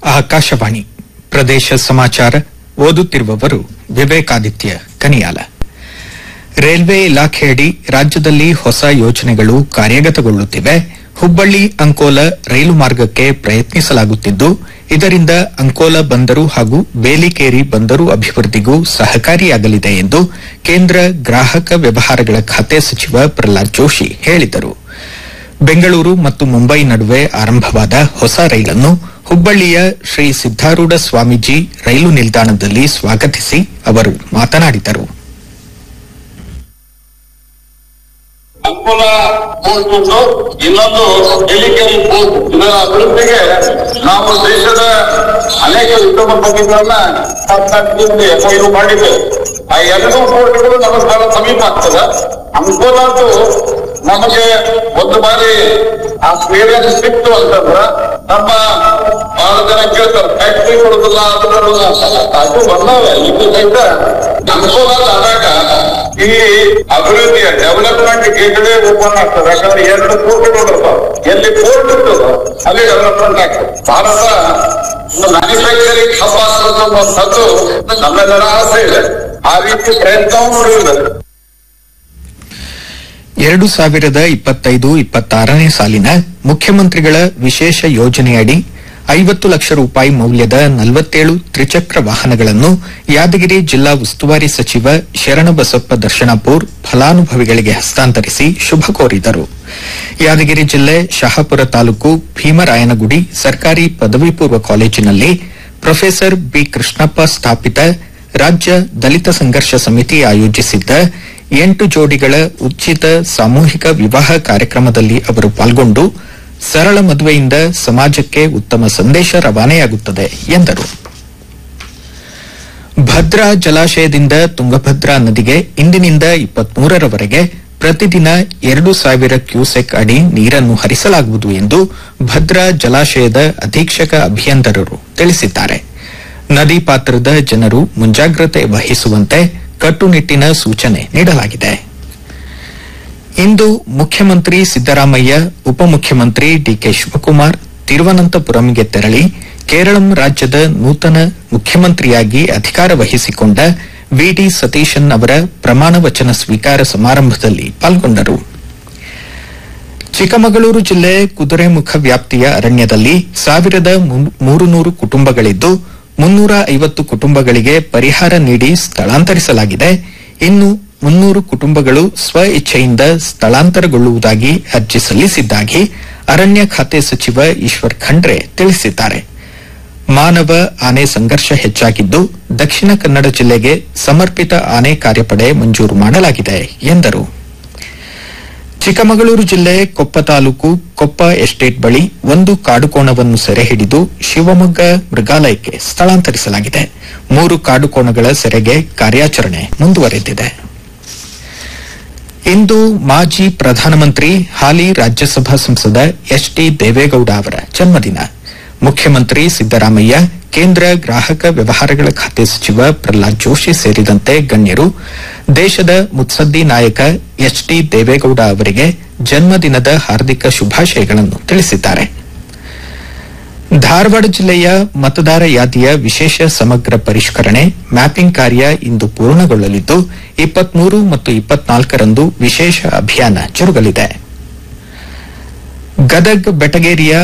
ಆಕಾಶವಾಣಿ ಪ್ರದೇಶ ಸಮಾಚಾರ ಓದುತ್ತಿರುವವರು ವಿವೇಕಾದಿತ್ಯ ಕನಿಯಾಲ ರೈಲ್ವೆ ಇಲಾಖೆಯಡಿ ರಾಜ್ಯದಲ್ಲಿ ಹೊಸ ಯೋಜನೆಗಳು ಕಾರ್ಯಗತಗೊಳ್ಳುತ್ತಿವೆ ಹುಬ್ಬಳ್ಳಿ ಅಂಕೋಲ ರೈಲು ಮಾರ್ಗಕ್ಕೆ ಪ್ರಯತ್ನಿಸಲಾಗುತ್ತಿದ್ದು ಇದರಿಂದ ಅಂಕೋಲ ಬಂದರು ಹಾಗೂ ಬೇಲಿಕೇರಿ ಬಂದರು ಅಭಿವೃದ್ಧಿಗೂ ಸಹಕಾರಿಯಾಗಲಿದೆ ಎಂದು ಕೇಂದ್ರ ಗ್ರಾಹಕ ವ್ಯವಹಾರಗಳ ಖಾತೆ ಸಚಿವ ಪ್ರಹ್ಲಾದ್ ಜೋಶಿ ಹೇಳಿದರು ಬೆಂಗಳೂರು ಮತ್ತು ಮುಂಬೈ ನಡುವೆ ಆರಂಭವಾದ ಹೊಸ ರೈಲನ್ನು ಹುಬ್ಬಳ್ಳಿಯ ಶ್ರೀ ಸಿದ್ದಾರೂಢ ಸ್ವಾಮೀಜಿ ರೈಲು ನಿಲ್ದಾಣದಲ್ಲಿ ಸ್ವಾಗತಿಸಿ ಅವರು ಮಾತನಾಡಿದರು ಅನುಕೂಲ ಮೂಡಿಸುವುದು ಇನ್ನೊಂದು ಎಲಿಕೇರಿ ಪೋರ್ಟ್ ಇದರ ಅಭಿವೃದ್ಧಿಗೆ ನಾವು ದೇಶದ ಅನೇಕ ಉದ್ಯಮಪತಿಗಳನ್ನ ಸಂಸ್ಥೆ ಕೊಯ್ಲು ಮಾಡಿದ್ದೇವೆ ಆ ಎರಡು ಪೋರ್ಟ್ಗಳು ನಮ್ಮ ಸ್ಥಳ ಸಮೀಪ ಆಗ್ತದೆ ಅನುಕೂಲ ಅಂತೂ ನಮಗೆ ಒಂದು ಬಾರಿ ಆ ಕ್ಲಿಯರೆನ್ಸ್ ಸಿಕ್ತು ಅಂತಂದ್ರ ನಮ್ಮ ಬಹಳ ಜನ ಕೇಳ್ತಾರೆ ಫ್ಯಾಕ್ಟ್ರಿ ಕೊಡುದಿಲ್ಲ ಅದು ಕೊಡುದಿಲ್ಲ ಅಂತ. ಅದು ಬಂದವೆ ಇದು ಸಹಿತ ಅನುಕೂಲ ಆದಾಗ ಈ ಅಭಿವೃದ್ಧಿಯ ಡೆವಲಪ್ಮೆಂಟ್ ಗೇಟ್ವೇ ಓಪನ್ ಆಗ್ತದೆ ಯಾಕಂದ್ರೆ ಎರಡು ಪೋರ್ಟ್ಗಳು ಬರ್ತಾವ ಎಲ್ಲಿ ಪೋರ್ಟ್ ಇರ್ತದೋ ಅಲ್ಲಿ ಡೆವಲಪ್ಮೆಂಟ್ ಆಗ್ತದೆ ಭಾರತ ಮ್ಯಾನುಫ್ಯಾಕ್ಚರಿಂಗ್ ಹಬ್ ಆಗ್ತದಂತದ್ದು ನಮ್ಮೆಲ್ಲರ ಆಸೆ ಇದೆ ಆ ರೀತಿ ಪ್ರಯತ್ನವೂ ನಡೆದಿದೆ ಎರಡು ಸಾವಿರದ ಇಪ್ಪತ್ತೈದು ಇಪ್ಪತ್ತಾರನೇ ಸಾಲಿನ ಮುಖ್ಯಮಂತ್ರಿಗಳ ವಿಶೇಷ ಯೋಜನೆಯಡಿ ಐವತ್ತು ಲಕ್ಷ ರೂಪಾಯಿ ಮೌಲ್ಯದ ನಲವತ್ತೇಳು ತ್ರಿಚಕ್ರ ವಾಹನಗಳನ್ನು ಯಾದಗಿರಿ ಜಿಲ್ಲಾ ಉಸ್ತುವಾರಿ ಸಚಿವ ಶರಣಬಸಪ್ಪ ದರ್ಶನಾಪುರ್ ಫಲಾನುಭವಿಗಳಿಗೆ ಹಸ್ತಾಂತರಿಸಿ ಶುಭ ಕೋರಿದರು ಯಾದಗಿರಿ ಜಿಲ್ಲೆ ಶಹಾಪುರ ತಾಲೂಕು ಭೀಮರಾಯನಗುಡಿ ಸರ್ಕಾರಿ ಪದವಿ ಪೂರ್ವ ಕಾಲೇಜಿನಲ್ಲಿ ಪ್ರೊಫೆಸರ್ ಬಿ ಕೃಷ್ಣಪ್ಪ ಸ್ಥಾಪಿತ ರಾಜ್ಯ ದಲಿತ ಸಂಘರ್ಷ ಸಮಿತಿ ಆಯೋಜಿಸಿದ್ದ ಎಂಟು ಜೋಡಿಗಳ ಉಚಿತ ಸಾಮೂಹಿಕ ವಿವಾಹ ಕಾರ್ಯಕ್ರಮದಲ್ಲಿ ಅವರು ಪಾಲ್ಗೊಂಡು ಸರಳ ಮದುವೆಯಿಂದ ಸಮಾಜಕ್ಕೆ ಉತ್ತಮ ಸಂದೇಶ ರವಾನೆಯಾಗುತ್ತದೆ ಎಂದರು ಭದ್ರಾ ಜಲಾಶಯದಿಂದ ತುಂಗಭದ್ರಾ ನದಿಗೆ ಇಂದಿನಿಂದ ಇಪ್ಪತ್ಮೂರರವರೆಗೆ ಪ್ರತಿದಿನ ಎರಡು ಸಾವಿರ ಕ್ಯೂಸೆಕ್ ಅಡಿ ನೀರನ್ನು ಹರಿಸಲಾಗುವುದು ಎಂದು ಭದ್ರಾ ಜಲಾಶಯದ ಅಧೀಕ್ಷಕ ಅಭಿಯಂತರರು ತಿಳಿಸಿದ್ದಾರೆ ನದಿ ಪಾತ್ರದ ಜನರು ಮುಂಜಾಗ್ರತೆ ವಹಿಸುವಂತೆ ಕಟ್ಟುನಿಟ್ಟಿನ ಸೂಚನೆ ನೀಡಲಾಗಿದೆ ಇಂದು ಮುಖ್ಯಮಂತ್ರಿ ಸಿದ್ದರಾಮಯ್ಯ ಉಪಮುಖ್ಯಮಂತ್ರಿ ಡಿಕೆ ಶಿವಕುಮಾರ್ ತಿರುವನಂತಪುರಂಗೆ ತೆರಳಿ ಕೇರಳಂ ರಾಜ್ಯದ ನೂತನ ಮುಖ್ಯಮಂತ್ರಿಯಾಗಿ ಅಧಿಕಾರ ವಹಿಸಿಕೊಂಡ ವಿಡಿ ಸತೀಶನ್ ಅವರ ಪ್ರಮಾಣ ವಚನ ಸ್ವೀಕಾರ ಸಮಾರಂಭದಲ್ಲಿ ಪಾಲ್ಗೊಂಡರು ಚಿಕ್ಕಮಗಳೂರು ಜಿಲ್ಲೆ ಕುದುರೆಮುಖ ವ್ಯಾಪ್ತಿಯ ಅರಣ್ಯದಲ್ಲಿ ಸಾವಿರದ ಮೂರು ನೂರು ಕುಟುಂಬಗಳಿದ್ದು ಮುನ್ನೂರ ಐವತ್ತು ಕುಟುಂಬಗಳಿಗೆ ಪರಿಹಾರ ನೀಡಿ ಸ್ಥಳಾಂತರಿಸಲಾಗಿದೆ ಇನ್ನು ಮುನ್ನೂರು ಕುಟುಂಬಗಳು ಸ್ವ ಇಚ್ಛೆಯಿಂದ ಸ್ಥಳಾಂತರಗೊಳ್ಳುವುದಾಗಿ ಅರ್ಜಿ ಸಲ್ಲಿಸಿದ್ದಾಗಿ ಅರಣ್ಯ ಖಾತೆ ಸಚಿವ ಈಶ್ವರ್ ಖಂಡ್ರೆ ತಿಳಿಸಿದ್ದಾರೆ ಮಾನವ ಆನೆ ಸಂಘರ್ಷ ಹೆಚ್ಚಾಗಿದ್ದು ದಕ್ಷಿಣ ಕನ್ನಡ ಜಿಲ್ಲೆಗೆ ಸಮರ್ಪಿತ ಆನೆ ಕಾರ್ಯಪಡೆ ಮಂಜೂರು ಮಾಡಲಾಗಿದೆ ಎಂದರು ಚಿಕ್ಕಮಗಳೂರು ಜಿಲ್ಲೆ ಕೊಪ್ಪ ತಾಲೂಕು ಕೊಪ್ಪ ಎಸ್ಟೇಟ್ ಬಳಿ ಒಂದು ಕಾಡುಕೋಣವನ್ನು ಸೆರೆ ಹಿಡಿದು ಶಿವಮೊಗ್ಗ ಮೃಗಾಲಯಕ್ಕೆ ಸ್ಥಳಾಂತರಿಸಲಾಗಿದೆ ಮೂರು ಕಾಡುಕೋಣಗಳ ಸೆರೆಗೆ ಕಾರ್ಯಾಚರಣೆ ಮುಂದುವರೆದಿದೆ ಇಂದು ಮಾಜಿ ಪ್ರಧಾನಮಂತ್ರಿ ಹಾಲಿ ರಾಜ್ಯಸಭಾ ಸಂಸದ ಎಚ್ ಡಿ ದೇವೇಗೌಡ ಅವರ ಜನ್ಮದಿನ ಮುಖ್ಯಮಂತ್ರಿ ಸಿದ್ದರಾಮಯ್ಯ ಕೇಂದ್ರ ಗ್ರಾಹಕ ವ್ಯವಹಾರಗಳ ಖಾತೆ ಸಚಿವ ಪ್ರಹ್ಲಾದ್ ಜೋಶಿ ಸೇರಿದಂತೆ ಗಣ್ಯರು ದೇಶದ ಮುತ್ಸದ್ದಿ ನಾಯಕ ಎಚ್ ಡಿ ದೇವೇಗೌಡ ಅವರಿಗೆ ಜನ್ಮದಿನದ ಹಾರ್ದಿಕ ಶುಭಾಶಯಗಳನ್ನು ತಿಳಿಸಿದ್ದಾರೆ ಧಾರವಾಡ ಜಿಲ್ಲೆಯ ಮತದಾರ ಯಾದಿಯ ವಿಶೇಷ ಸಮಗ್ರ ಪರಿಷ್ಕರಣೆ ಮ್ಯಾಪಿಂಗ್ ಕಾರ್ಯ ಇಂದು ಪೂರ್ಣಗೊಳ್ಳಲಿದ್ದು ಇಪ್ಪತ್ಮೂರು ಮತ್ತು ಇಪ್ಪತ್ನಾಲ್ಕರಂದು ವಿಶೇಷ ಅಭಿಯಾನ ಜರುಗಲಿದೆ ಗದಗ್ ಬೆಟಗೇರಿಯ